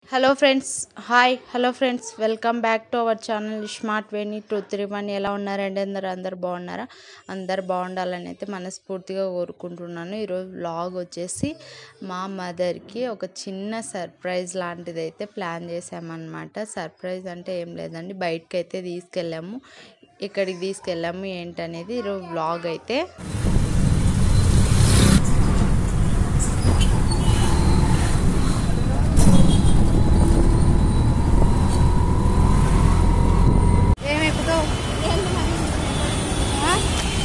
Hello friends hi hello friends welcome back to our channel smart Veni two three one ఎలా ఉన్నారండి అందరు అందరు బాగున్నారా అందరు బాగుండాలని అయితే మనస్ఫూర్తిగా కోరుకుంటున్నాను ఈరోజు వ్లాగ్ వచ్చేసి మా మదర్కి ఒక చిన్న సర్ప్రైజ్ లాంటిది అయితే ప్లాన్ చేసామన్నమాట సర్ప్రైజ్ అంటే ఏం లేదండి బయటకు అయితే తీసుకెళ్ళాము ఎక్కడికి తీసుకెళ్ళాము ఏంటనేది ఈరోజు వ్లాగ్ అయితే ఏం ఎక్కుతావు ఆ?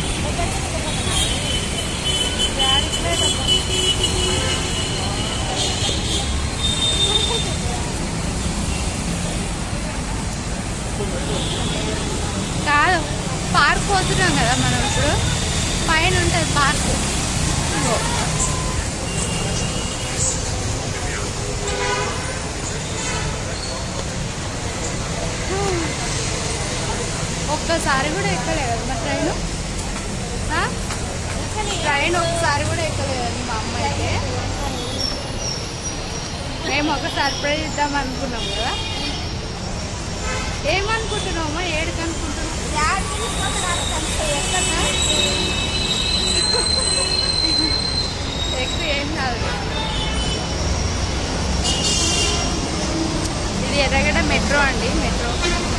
కాదు పార్క్ పోతున్నాం కదా మనం ఇప్పుడు పైన ఉంటుంది పార్క్ ఇగో. ఒక్కసారి కూడా ఎక్కలేదు మా ట్రైన్ ట్రైన్ ఒక్కసారి కూడా ఎక్కలేదండి మా అమ్మ అయితే మేము ఒక సర్ప్రైజ్ ఇద్దాం అనుకున్నాం కదా ఏమనుకుంటున్నామా ఏడుకు అనుకుంటున్నాం ఎక్కువ ఏం కాదు ఇది ఎర్రగడ్డ మెట్రో అండి మెట్రో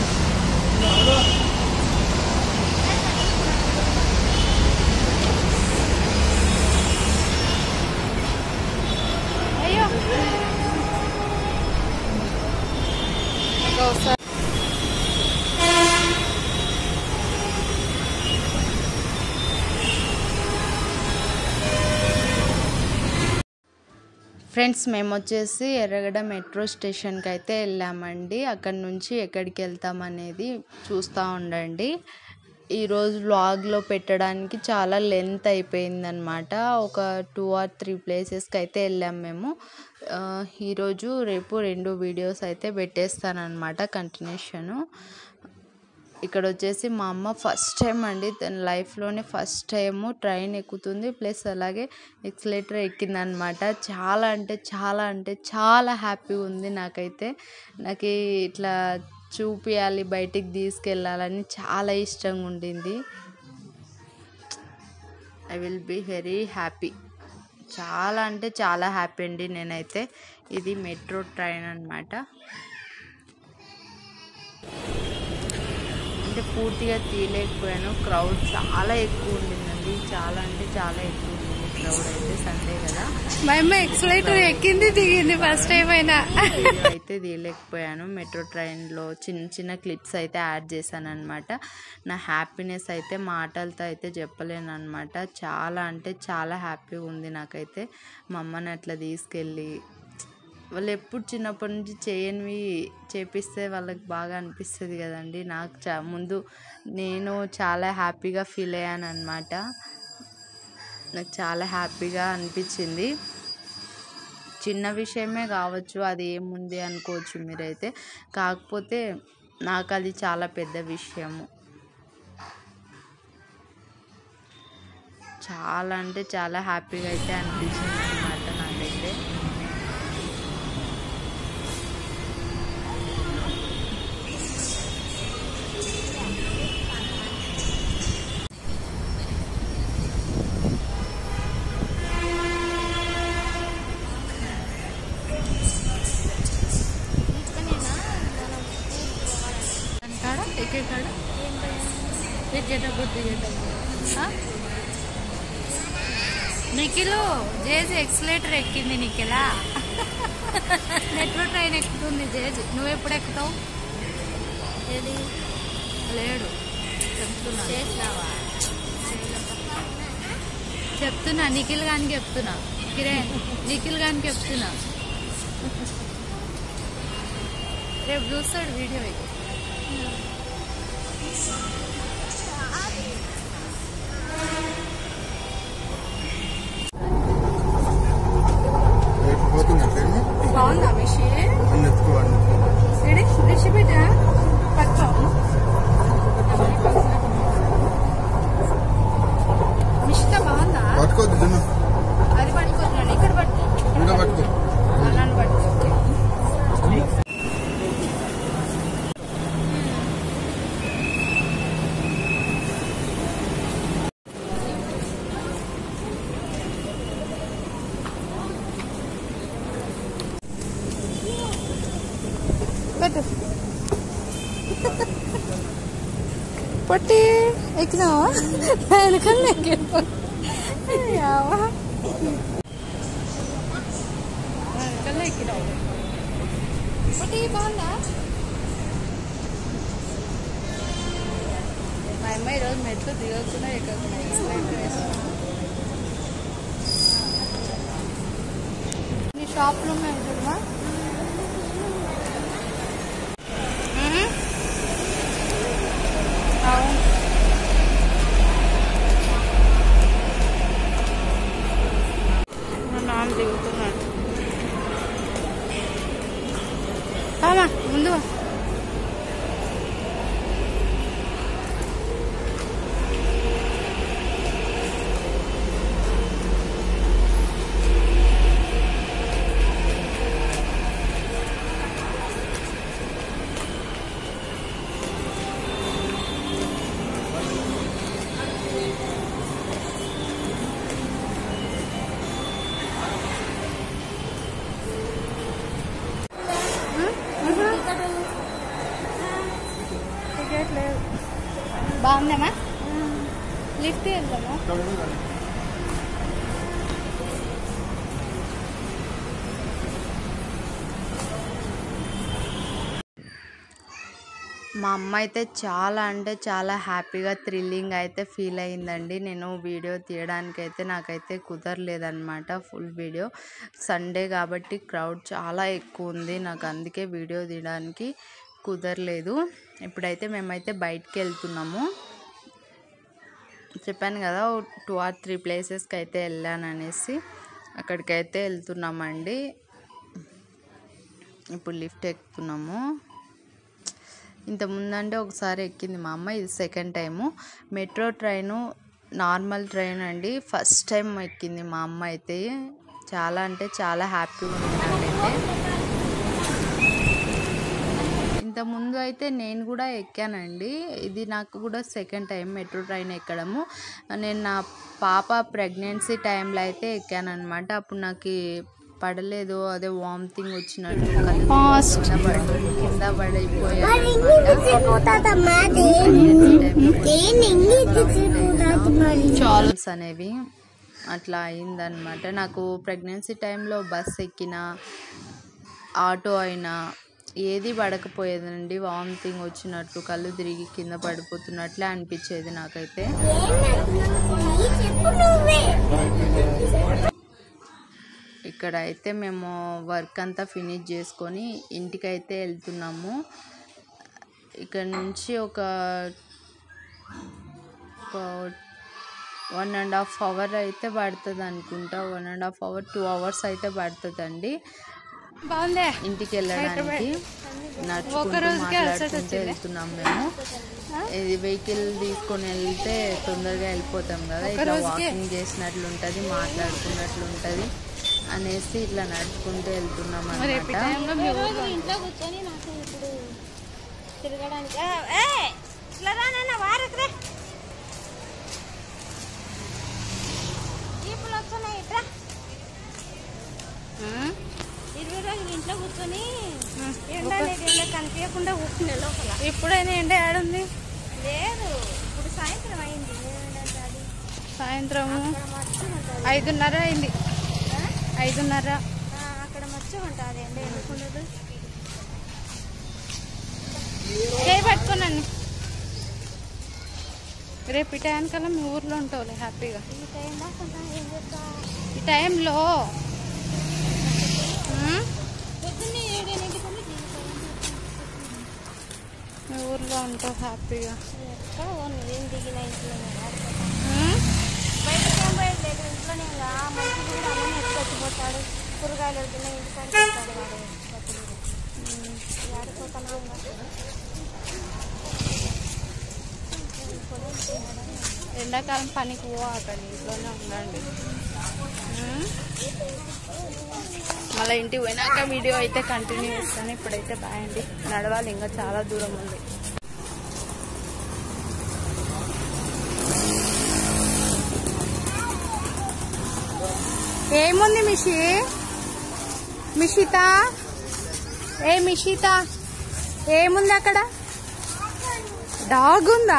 అయ్యో ఇంకా ఒకసారి ఫ్రెండ్స్ మేము వచ్చేసి ఎర్రగడ్డ మెట్రో స్టేషన్కి అయితే వెళ్ళామండి అక్కడ నుంచి ఎక్కడికి వెళ్తామనేది చూస్తూ ఉండండి ఈరోజు వ్లాగ్లో పెట్టడానికి చాలా లెంత్ అయిపోయిందనమాట ఒక టూ ఆర్ త్రీ ప్లేసెస్కి అయితే వెళ్ళాం మేము ఆ, ఈరోజు రేపు రెండు వీడియోస్ అయితే పెట్టేస్తానమాట కంటిన్యూషను ఇక్కడ వచ్చేసి మా అమ్మ ఫస్ట్ టైం అండి తన లైఫ్లోనే ఫస్ట్ టైము ట్రైన్ ఎక్కుతుంది ప్లస్ అలాగే ఎక్సలేటర్ ఎక్కిందనమాట చాలా అంటే చాలా అంటే చాలా హ్యాపీగా ఉంది నాకైతే నాకు ఈ ఇట్లా చూపియాలి బయటికి తీసుకెళ్ళాలని చాలా ఇష్టంగా ఉండింది I will be very happy చాలా అంటే చాలా హ్యాపీ అండి నేనైతే ఇది మెట్రో ట్రైన్ అన్నమాట అంటే పూర్తిగా తీయలేకపోయాను క్రౌడ్ చాలా ఎక్కువ ఉండిందండి చాలా అంటే చాలా ఎక్కువ ఉండింది క్రౌడ్ అయితే సండే కదా మా అమ్మ ఎక్సలైటర్ ఎక్కింది దిగింది ఫస్ట్ టైం అయినా వీడియో అయితే తీయలేకపోయాను మెట్రో ట్రైన్లో చిన్న చిన్న క్లిప్స్ అయితే యాడ్ చేశాను అనమాట నా హ్యాపీనెస్ అయితే మాటలతో అయితే చెప్పలేను అనమాట చాలా అంటే చాలా హ్యాపీగా ఉంది నాకైతే మా అమ్మని అట్లా తీసుకెళ్ళి వాళ్ళు ఎప్పుడు చిన్నప్పటి నుంచి చేయనివి చేపిస్తే వాళ్ళకి బాగా అనిపిస్తుంది కదండి నాకు చా ముందు నేను చాలా హ్యాపీగా ఫీల్ అయ్యాను అనమాట నాకు చాలా హ్యాపీగా అనిపించింది చిన్న విషయమే కావచ్చు అది ఏముంది అనుకోవచ్చు మీరైతే కాకపోతే నాకు అది చాలా పెద్ద విషయము చాలా అంటే చాలా హ్యాపీగా అయితే అనిపించింది అనమాట నాకైతే కాడ ఎక్కే కాడ ఎక్కేటప్పుడు దిగేటప్పుడు ఆ? నిఖిలు జేజీ ఎక్సలేటర్ ఎక్కింది నిఖిలా మెట్రో ట్రైన్ ఎక్కుతుంది జేజీ నువ్వు ఎప్పుడు ఎక్కుతావు ఏది లేడు చెప్తున్నా చెప్తున్నా నిఖిల్ గానికి చెప్తున్నా కిరణ్ నిఖిల్ గానికి చెప్తున్నా రేపు చూస్తాడు వీడియో ఇది రేపు పోతుందా ట్రైన్ బాగుందా మిషి అన్ని ఎత్తుకోవాలి రెడీ రిషి బిడ్డ పట్టుకో మిషిత బాగుందా పట్టుకోవద్దు జున్ను అది పట్టుకోతున్నాడు ఇక్కడ పట్టుకో ఇంకా పట్టుకో నన్ను పట్టుకో పెట్టు పొట్టి ఎక్కినావా వెనకన్నా ఎక్కినావా వెనకన్నా ఎక్కినావు పొట్టి బాగుందా మా అమ్మ ఈరోజు మెట్లు దిగకుండా ఎక్కకుండా నీ షాప్లో ఉన్నాయి చూడమా అవును మా నాన్న దిగుతున్నాడు ఆమా ముందు వా. టికెట్ లేదు బాగుందమ్మా లిఫ్ట్ వెళ్దామా మా అమ్మ అయితే చాలా అంటే చాలా హ్యాపీగా థ్రిల్లింగ్ అయితే ఫీల్ అయిందండి నేను వీడియో తీయడానికి అయితే నాకైతే కుదరలేదన్నమాట ఫుల్ వీడియో సండే కాబట్టి క్రౌడ్ చాలా ఎక్కువ ఉంది నాకు అందుకే వీడియో తీయడానికి కుదరలేదు ఇప్పుడైతే మేమైతే బయటికి వెళ్తున్నాము చెప్పాను కదా టూ ఆర్ త్రీ ప్లేసెస్కి అయితే వెళ్ళాను అనేసి అక్కడికైతే వెళ్తున్నామండి ఇప్పుడు లిఫ్ట్ ఎక్కుతున్నాము ఇంత ముందంటే ఒకసారి ఎక్కింది మా అమ్మ ఇది second time metro train normal train అండి ఫస్ట్ టైం ఎక్కింది మా అమ్మ అయితే చాలా అంటే చాలా హ్యాపీగా ఉంది నాకైతే ఇంత ముందు అయితే నేను కూడా ఎక్కానండి ఇది నాకు కూడా సెకండ్ టైం మెట్రో ట్రైన్ ఎక్కడము నేను నా పాప ప్రెగ్నెన్సీ టైంలో అయితే ఎక్కానమాట అప్పుడు నాకు పడలేదు అదే వామిటింగ్ వచ్చినట్టు కళ్ళు Fast. కింద పడి కింద పడిపోయాను చాల్స్ అనేవి అట్లా అయిందనమాట నాకు ప్రెగ్నెన్సీ టైంలో బస్ ఎక్కిన ఆటో అయినా ఏది పడకపోయేదండి వామిటింగ్ వచ్చినట్లు కళ్ళు తిరిగి కింద పడిపోతున్నట్లే అనిపించేది నాకైతే ఇక్కడ అయితే మేము వర్క్ అంతా ఫినిష్ చేసుకొని ఇంటికైతే వెళ్తున్నాము ఇక్కడ నుంచి ఒక వన్ అండ్ హాఫ్ అవర్ అయితే పడుతుంది అనుకుంటా one and half hour two hours అయితే పడుతుందండి బాగుందే ఇంటికి వెళ్ళడానికి నడుచుకుంటూ రోజుకే అలసట మాట్లాడుకుంటూ వచ్చిందా? వెళ్తున్నాం మేము ఇది వెహికల్ తీసుకొని వెళ్తే తొందరగా వెళ్ళిపోతాం కదా ఇట్లా రోజుకే? వాకింగ్ చేసినట్లు ఉంటుంది మాట్లాడుకున్నట్లు ఉంటుంది అనేసి ఇట్లా నడుచుకుంటూ వెళ్తున్నాం మరి రేపు ఈ అనమాట టైంలో మీ ఊర్లో ఇంట్లో కూర్చొని నాకు ఇప్పుడు తిరగడానికి ఆ, ఏ ఇట్లా రా నాన్న వారకురే ఇప్పుడు వస్తున్నాయి ఇట్లా ఇరవై రోజులు ఇంట్లో కూర్చొని ఎండ అనేది ఎండ కనిపించకుండా కూర్చునే లోపల ఇప్పుడైనా ఎండ ఏడుంది లేదు ఇప్పుడు సాయంత్రం అయింది ఏమంటే అది సాయంత్రము అక్కడ మచ్చ ఉంటుంది ఐదున్నర అయింది ఐదున్నర ఆ, అక్కడ మచ్చ ఉంటుంది ఎండ ఎందుకుండదు చేయి పట్టుకోనండి రేపు ఈ టైంకల్లా మీ ఊర్లో ఉంటావులే హ్యాపీగా ఈ టైం దాకా ఏం చేస్తా ఈ టైంలో ఉమ్, పొద్దున్నే ఏడెనిమిదికల్లా దిగుతాను మీ ఊర్లో ఉంటావు హ్యాపీగా ఎక్కడ ఓ నువ్వేం దిగిన ఇంట్లోనే ఆడుకోవటం. ఉమ్, బయటకి ఏం బయటలేదు ఇంట్లోనే ఇంకా మనిషి కూడా అమ్మని ఎత్తుకొచ్చిపోతాడు కూరగాయలు వద్దున్నా ఇంటికాడికి వస్తాడు వాడు పట్టుకుని. ఉమ్, ఆడుకోకుండా ఉన్నాడు. ఎండాకాలం పనికి పో అక్కడ ఇంట్లోనే ఉండండి ఉమ్. మళ్ళీ ఇంటికి పోయినాక వీడియో అయితే కంటిన్యూ చేస్తాను ఇప్పుడైతే బాయ్ అండి నడవాలి ఇంకా చాలా దూరం ఉంది ఏముంది మిషి మిషిత ఏ మిషిత ఏముంది అక్కడ డాగ్ ఉందా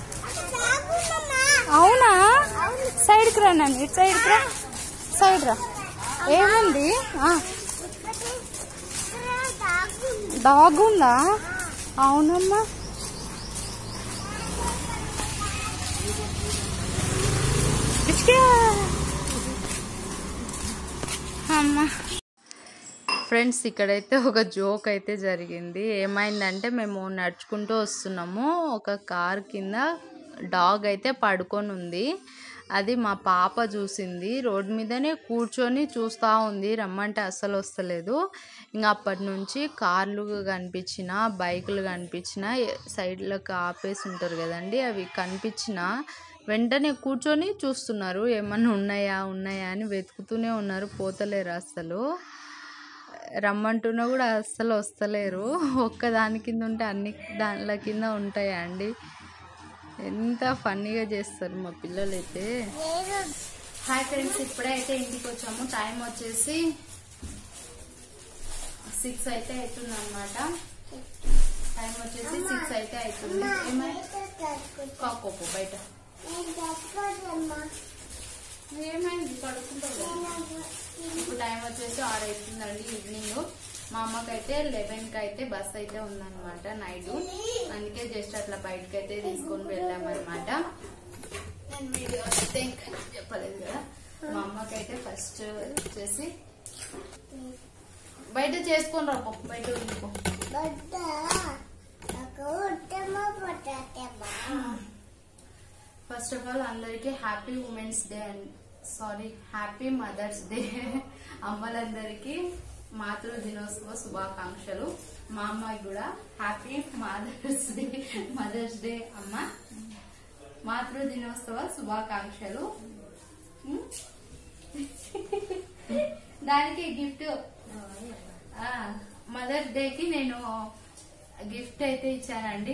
అవునా సైడ్కి రా నన్ను ఇటు సైడ్కి రా సైడ్ రా ఏముంది ఆ, డాగ్ ఉందా అవునమ్మా పిచ్చికా. అమ్మా ఫ్రెండ్స్ ఇక్కడైతే ఒక జోక్ అయితే జరిగింది ఏమైందంటే మేము నడుచుకుంటూ వస్తున్నాము ఒక కార్ కింద డాగ్ అయితే పడుకొని ఉంది అది మా పాప చూసింది రోడ్ మీదనే కూర్చొని చూస్తూ ఉంది రమ్మంటే అస్సలు వస్తలేదు ఇంకా అప్పటి నుంచి కార్లు కనిపించిన బైకులు కనిపించిన సైడ్లకు ఆపేసి ఉంటారు కదండి అవి కనిపించిన వెంటనే కూర్చొని చూస్తున్నారు ఏమన్నా ఉన్నాయా ఉన్నాయా అని వెతుకుతూనే ఉన్నారు పోతలేరు అస్సలు రమ్మంటున్నా కూడా అస్సలు వస్తలేరు ఒక్క దాని కింద ఉంటే అన్ని దానిల కింద ఉంటాయా అండి ఎంత ఫన్నీగా చేస్తారు మా పిల్లలు అయితే హాయ్ ఫ్రెండ్స్ ఇప్పుడే అయితే ఇంటికి వచ్చాము టైం వచ్చేసి సిక్స్ అయితే అవుతుంది అనమాట టైం వచ్చేసి సిక్స్ అయితే అవుతుంది ఏమై కాకోపు బయట ఏమైంది పడుకుంటావు కదా? ఇప్పుడు టైం వచ్చేసి ఆరు అవుతుందండి ఈవినింగ్ మా అమ్మకైతే లెవెన్ కి అయితే బస్ అయితే ఉందన్నమాట నైట్ అందుకే జస్ట్ అట్లా బయటకి అయితే తీసుకొని వెళ్ళామన్నమాట నేను వీడియో అయితే ఇంకా చెప్పలేదు కదా మా అమ్మకైతే ఫస్ట్ వచ్చేసి బయట చేసుకొని రాపో బయట వెళ్ళిపో ఫస్ట్ ఆఫ్ ఆల్ అందరికీ happy women's day and sorry happy mother's day అమ్మలందరికీ మాతృ దినోత్సవ శుభాకాంక్షలు మా అమ్మాయి కూడా happy mother's day mother's day అమ్మ మాతృ దినోత్సవ శుభాకాంక్షలు ఉమ్. దానికి గిఫ్ట్ మదర్స్ డే కి నేను గిఫ్ట్ అయితే ఇచ్చానండి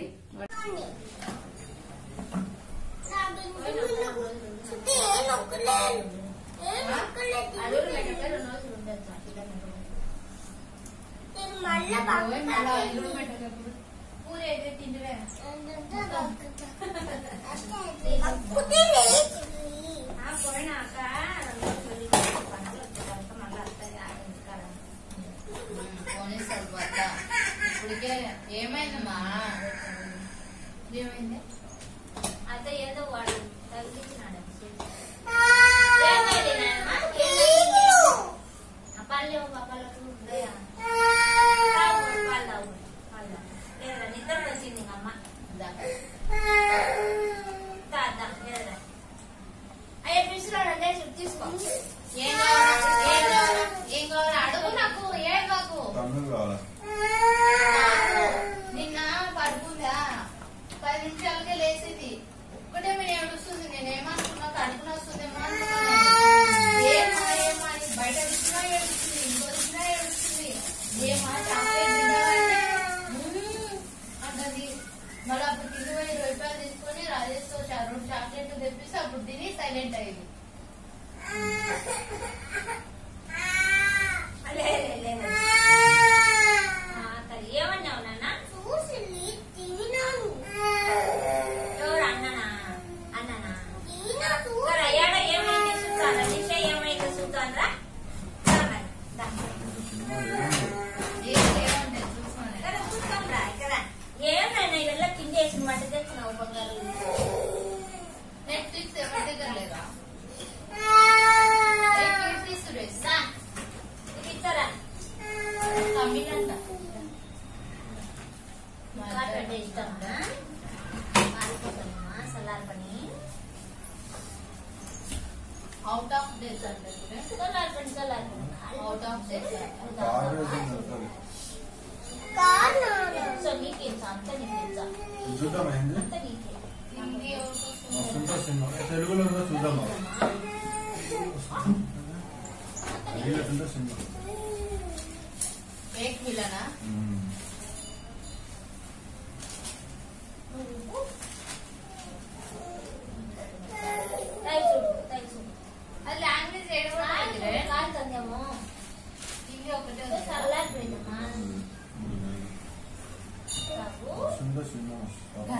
ఇప్పటికే ఏమైందమ్మా ఏమైంది అయితే ఏదో వాడు తగ్గించినాడు పల్లె పళ్ళకు ఉన్నాయా నిద్ర వచ్చింది అమ్మ దా. అయ్యే పిలుచున్నాడంటే తీసుకో ఏం కావాలా? ఏం కావాలా? ఏం కావాలా? అడుగు నాకు ఏం కాకు తమ్ముడు కావాలా నిన్న పడుకుందా పది నిమిషాలకే లేచింది ఒక్కటే మీరు ఏడుస్తుంది నేను ఏమనుకున్నా కడుపున వస్తుందేమో అనుకున్నాను ఏమా ఏమా అని బయట వచ్చినా ఏడుస్తుంది ఇంకో వచ్చినా ఏడుస్తుంది ఏమా చాక్లెట్ తిన్నావంటే "మ్మ్" అంటది మళ్ళీ అప్పుడు తిని పోయి ఇరవై రూపాయలు తీసుకొని రాజేష్ తో చా- రెండు చాక్లెట్లు తెప్పిస్తే అప్పుడు తిని సైలెంట్ అయింది ఏమన్నావు నాన్న ఎవరు అన్ననా అన్ననా మరి అయ్యాడ ఏమైంది చూస్తాను నిషే ఏమైంది చూస్తాను రా ఏం లేవండి చూసుకోండి ఇక్కడ చూస్తాం రా ఇక్కడ ఏమైనా ఇళ్ళ కింద వేసిన మట్ట తెచ్చినావు బంగారు నెట్ఫ్లిక్స్ ఎవరి దగ్గర లేదా ఏ కీర్తి సురేష్ రా. ఇది ఇస్తారా తమిళంట కార్పెట్ ఇస్తామా మారిపోతామమ్మా సలార్ పని అవుట్ ఆఫ్ డేస్ అంటే సలార్ పని సలార్ పని అవుట్ ఆఫ్ డేస్ కారు వేసింది వస్తుంది. సో నీకేం అంత నీకేం చూద్దాం ఏంది అంత నీకే హిందీ ఎవరికి వస్తుంది? వస్తుందో సినిమా తెలుగులో ఉందో చూద్దాం అడిగినట్టుందో సినిమా ఏక్ మిలనా ఉమ్. థ్యాంక్స్ థ్యాంక్స్ అది లాంగ్వేజ్ ఏడు కూడా దగ్గరే కాదు తందేమో హిందీ ఒకటే ఉంది కదా. సలార్ పోయిందమ్మా ఉమ్. చిన్న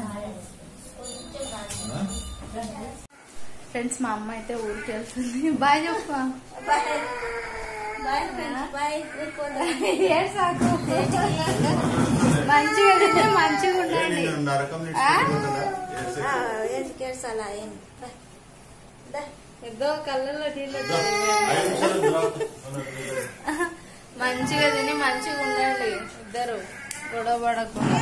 ఫ్రెండ్స్ మా అమ్మ అయితే ఊరికి వెళ్తుంది బాయ్ చెప్ప బాయ్ బాయ్ ఫ్రెండ్స్ బాయ్ సాకు మంచిగా తింటే మంచిగా ఉండండి నరకం ఎందుకు ఏడ్చాలా ఏం దా. దా. ఏదో కళ్ళల్లో నీళ్ళు మంచిగా తిని మంచిగా ఉండండి ఇద్దరు గొడవ పడకుండా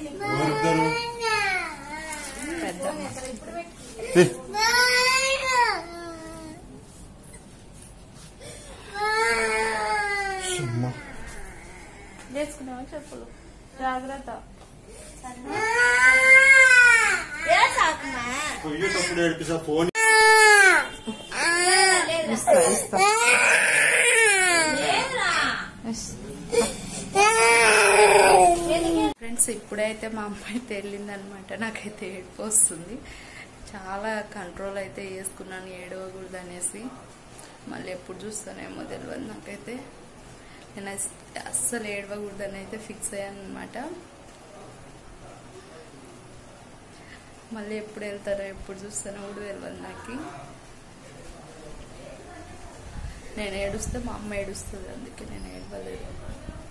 పెద్ద వేసుకున్నావా చెప్పులు జాగ్రత్త ఏడ్చాకమ్మా. పోయేటప్పుడు ఏడిపిస్తా ఫోన్ ఇస్తా ఇస్తా ఫ్రెండ్స్ ఇప్పుడైతే మా అమ్మ అయితే వెళ్ళిందనమాట నాకైతే ఏడుపు వస్తుంది చాలా కంట్రోల్ అయితే చేసుకున్నాను ఏడవకూడదు అనేసి మళ్ళీ ఎప్పుడు చూస్తానేమో తెలియదు నాకైతే నేను అస్- అస్సలు ఏడవకూడదని అయితే ఫిక్స్ అయ్యాను అనమాట మళ్ళీ ఎప్పుడు వెళ్తారో ఎప్పుడు చూస్తానో కూడా తెలియదు నాకు నేను ఏడుస్తే మా అమ్మ ఏడుస్తుంది అందుకే నేను ఏడవలేదు